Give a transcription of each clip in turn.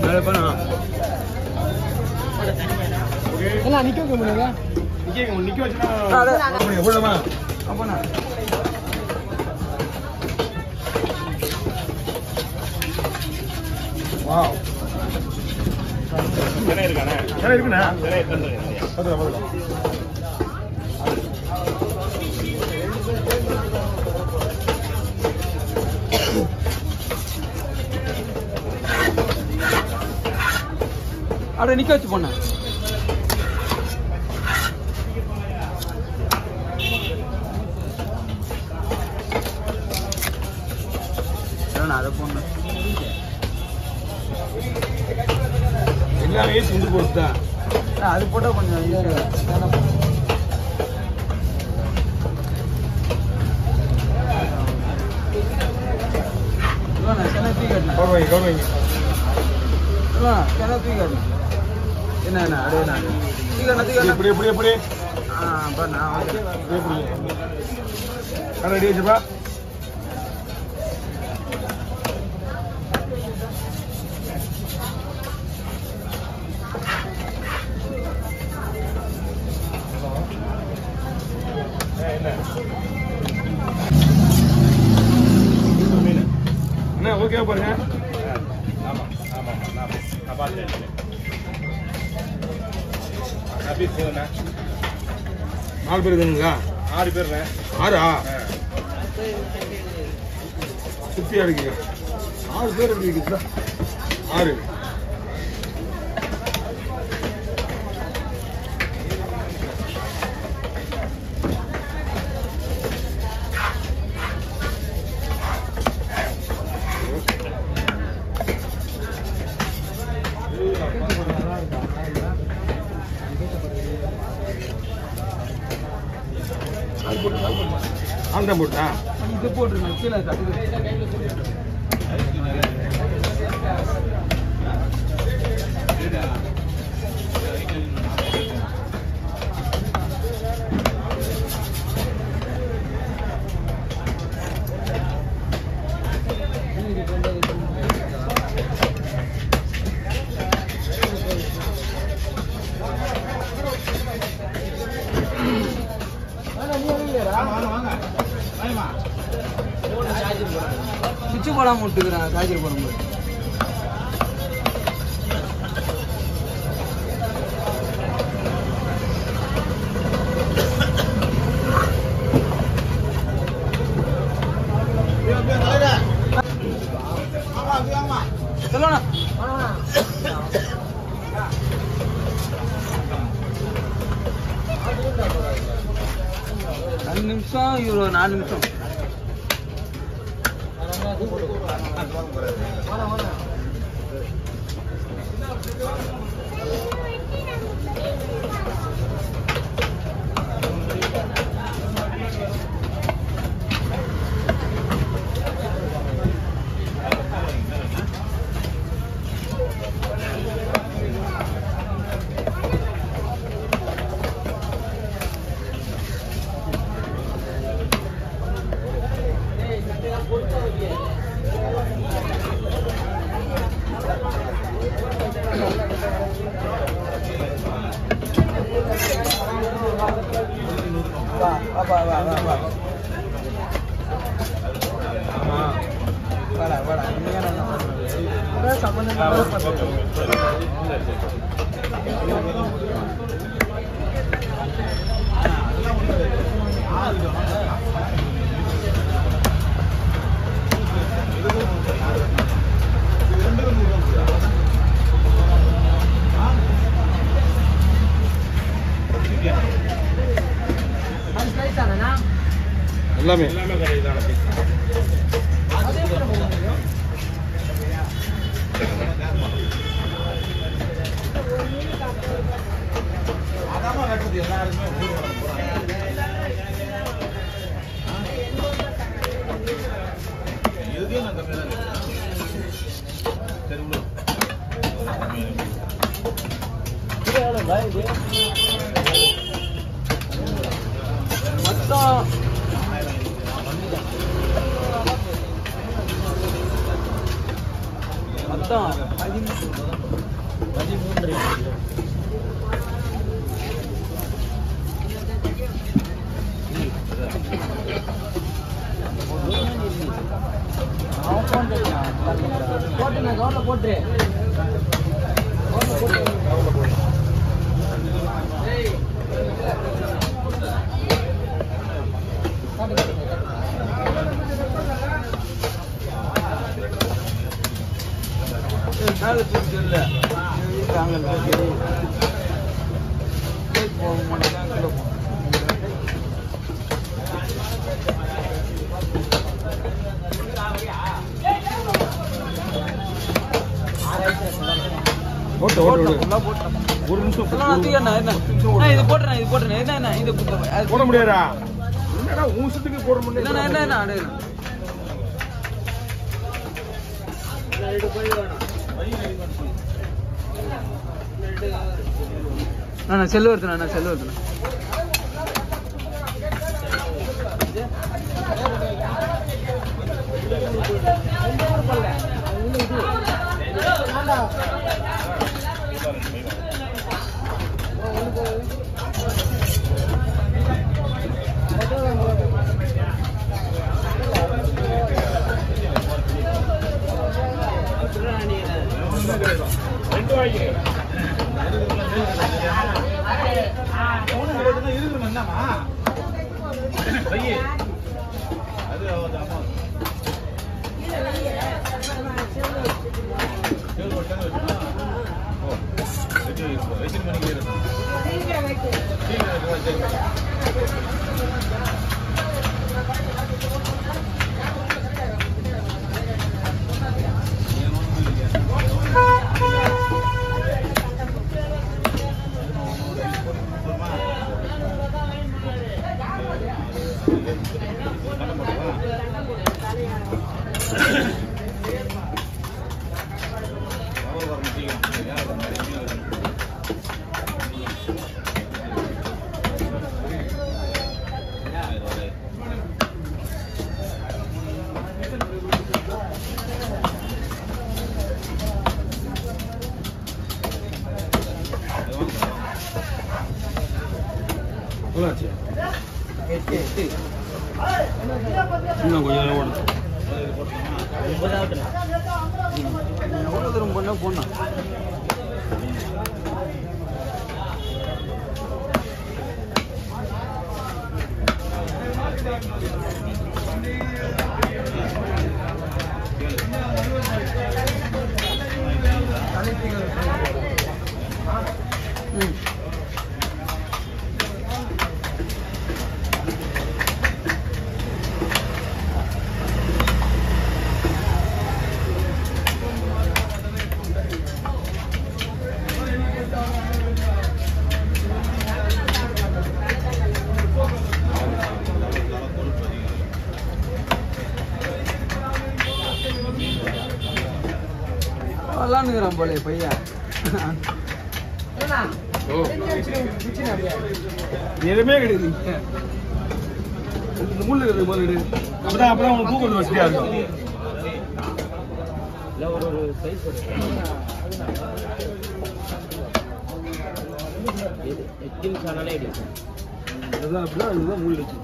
வேலை பண்ணலாம் எல்லாம் நிக்க வைக்க முடியாதா நிக்க நிக்க வச்சுனா உள்ளமா அப்பண்ணா வாவ் தினை இருக்கானே சரி இருக்குண்ணா தினை எடுத்துட்டு பார்த்துக்கலாம் பார்த்துக்கலாம் அப்படியே நிக்க வச்சு போன அதை போன எல்லாமே சிந்து போட்டு தான் அது போட்டா கொஞ்சம் கவர் வைங்க கவர் வைங்க என்ன என்ன அடே நான் தீக்கண்ணா தீக்கண்ணா எப்படி எப்படி எப்படி ஆ பா நான் வந்து எப்படி கடை ரெடி வச்சுப்பா அண்ணா ஓகே பாருங்க ஆமா ஆமா நான் நான் பார்த்தேன் அப்படி போகுண்ணா நாலு பேர் இருக்குங்களா ஆறு பேர்ண்ணே ஆறா ஆ. திருப்தியா இருக்கு ஆறு பேர் எப்படி இருக்குதா ஆறு ஆந்திரம் போட்டா இது போட்டுருங்க கீழே தட்டு சுவிட்சு போடாம விட்டுக்கிறேன் சார்ஜர் போடும்போது சொல்லுண்ணா ரெண்டு நிமிஷம் இவ்வளோ நாலு நிமிஷம் வா வா வா வா வா வா வாடா வாடா நீங்க என்ன சம்பந்தம் எல்லாமே எல்லாமே கிடையாது மொத்தம் மொத்தம் அதான் பதிமூணு பதிமூன்று அவன் ஃபோன் பேசுறான் போட்டு நான் கவர்ல போட்டு மேலே தூக்கி இல்லை வீட்டாங்கல்ல போக மாட்டேன் கீழே போகும் ஓட்டு ஓட்டு ஓட்டு ஃபுல்லாக போட்டேன் ஒரு நிமிஷம் எல்லாம் நான் தூக்கிடுறேன், என்ன? நான் இது போட்டுறேன், இது போட்டுறேன். என்ன, என்ன, இது குத்து- அது போட முடியாதா என்னடா உன் இஷ்டத்துக்கு போட என்ன, என்ன, என்ன, என்ன, அடே, என்ன. அண்ணா, செல்லு வருதுண்ணா, அண்ணா, செல்லு வருதுண்ணா. ரெண்டு வாங்கி எவ்வளோ ஆச்சு எட்டு, எட்டு. இன்னும் கொஞ்சம் ஓடும் எவ்வளவு தூரம் போனா போனா ம் விளாண்டுக்கிறான் போலே பையன் ஓ எதுவுமே கிடையாது இந்த முள்ளு இருக்குது முதல் எடு அப்பதான் அப்பதான் உனக்கு தூக்கம் வசதியா இருக்கும் இல்லை ஒரு ஒரு சைஸ் எத்தனை சாணாலே எடுக்கும் அதுதான் அப்படிதான் இதுதான் முள் வச்சு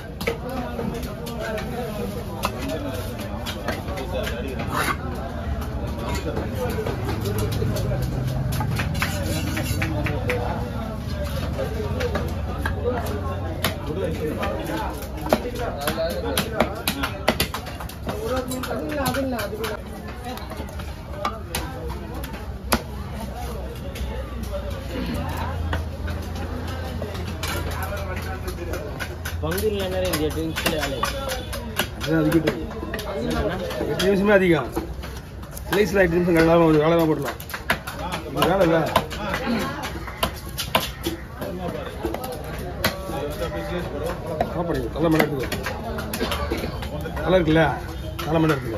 பங்குல என்ன இந்த எட்டு நிமிஷத்துல வேலை அதுதான் அதுக்கிட்ட என்னன்னா எட்டு நிமிஷமே அதிகம் ஸ்லைஸில் எட்டு நிமிஷம் வேலை ஒரு வேலை தான் போடலாம் இந்த வேலை இல்லை சாப்பாடு தலை மணி இருக்குது தலை இருக்குல்ல தலை மணி இருக்குது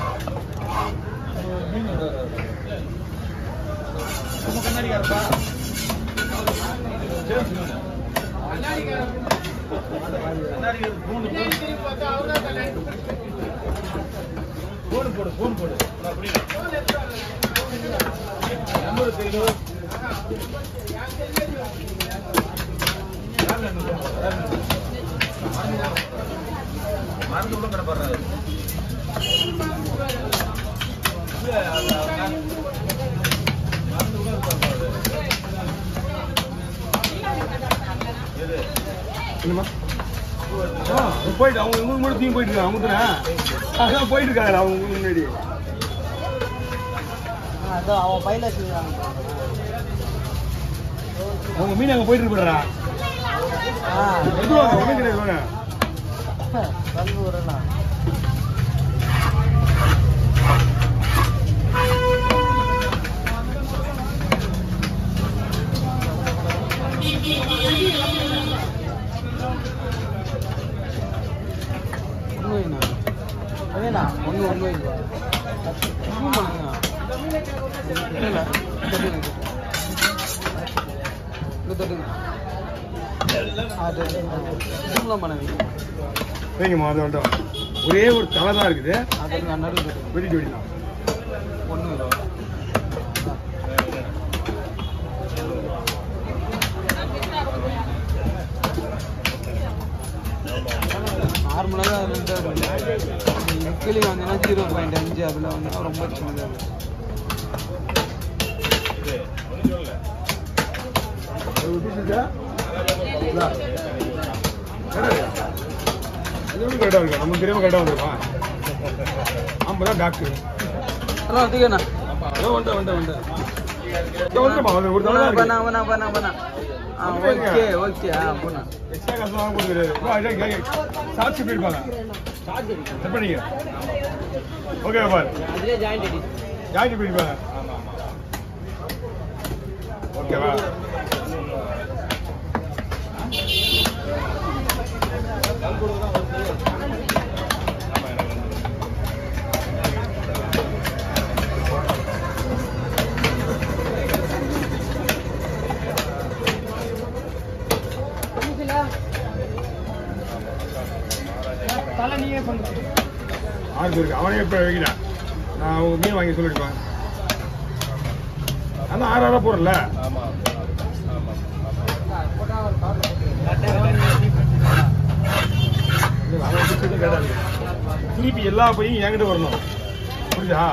கண்ணாடி போன் போடு போன் போடு நம்பர் தெரியும் மறந்து உள்ள கிடப்பாரு மறந்து உள்ள கிடப்பாரு எது என்னம்மா ஆ, போயிட்டு அவங்க உங்களுக்கு மட்டும் தீங்க போயிட்டு இருக்காங்க அவங்க தானே அதான் போயிட்டு இருக்காங்க அவங்க உங்களுக்கு முன்னாடி அதான் அவன் பையில வச்சுருக்காங்க அவங்க மீன் அங்கே போயிட்டு இருப்பாரா ஆ எதுவாங்க ஒன்றும் கிடையாது வாங்க வந்து வரலாம் ஒன்று வேணா வேணா ஒன்று ஒன்று இல்லையா ஜூம் பண்ணுங்க இல்லை தொட்டுங்க இங்கே தொட்டுங்க அது ஜூம்லாம் பண்ண வைங்க சரிங்கம்மா அது வந்துட்டோம் ஒரே ஒரு தலை தான் இருக்குது அது நான் நடுவில் தொட்டுங்க வெட்டிட்டு வெட்டிடலாம் ஒன்று இல்லை நார்மலாக தான் ரெண்டு கிளி வந்தீங்கன்னா ஜீரோ பாயிண்ட் அஞ்சு அதில் வந்தீங்கன்னா ரொம்ப சின்னதாக இருக்கும் அது விட்டுட்டுச்சா? இந்தா. கரெக்டா? இது எப்படி கரெக்டா இருக்கா? நமக்கு தெரியாம கரெக்டா வந்திருப்பா. ஆமா, தான் டாக்டர். அதான் அதிகண்ணா இதோ வந்துட்டேன், வந்துட்டேன், வந்துட்டேன். இதோ வந்துட்டேன்ப்பா, வந்து ஒரு தடவை தான் பண்ணா இருக்கு. பண்ணா பண்ணா பண்ணா ஆ வந்துட்டேங்க. ஓகே ஓகே ஆ போண்ணா எக்ஸ்ட்ரா காசு வாங்க கொடுக்க தெரியாது. வா, இதை கேக்க. சாட்சி எப்படி இருப்பாங்க? செட் பண்ணிக்க. ஓகே பார் அதிலே ஜாயிண்ட் அடி ஜாக்கெட் எப்படி இருப்பாங்க? ஓகேவா தலை நீயே பண்ணு ஆறு பேருக்கு அவனே இப்போ வைக்கிறான் நான் அவங்க மீன் வாங்கி சொல்லிருப்பேன் அதான் ஆறு ஆறா போறல ஆமா ஆமா திருப்பி எல்லா பையும் என்கிட்ட வரணும் புரியுதா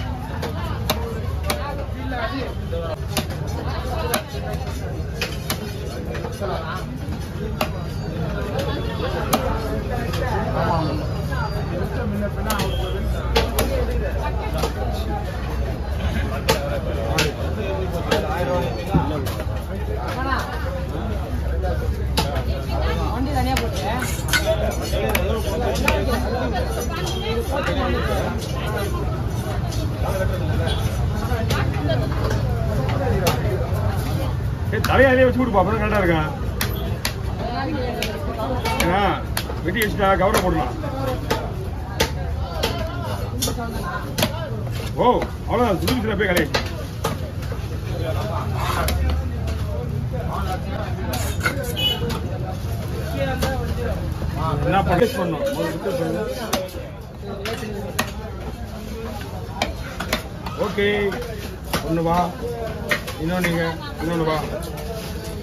வண்டி தனியாக போட்டு ஏய், தலையாலே வச்சு கொடுப்பா அப்புறம் கரெக்டா இருக்கான் ஏன்னா வெட்டி வச்சுட்டா கவரை போடலாம் ஓ அவ்வளோதான் சுடுச்சுல போய் கடை என்ன பர்ச்சேஸ் பண்ணோம் ஓகே ஒன்று வா இன்னொன்று நீங்கள் இன்னொன்று வா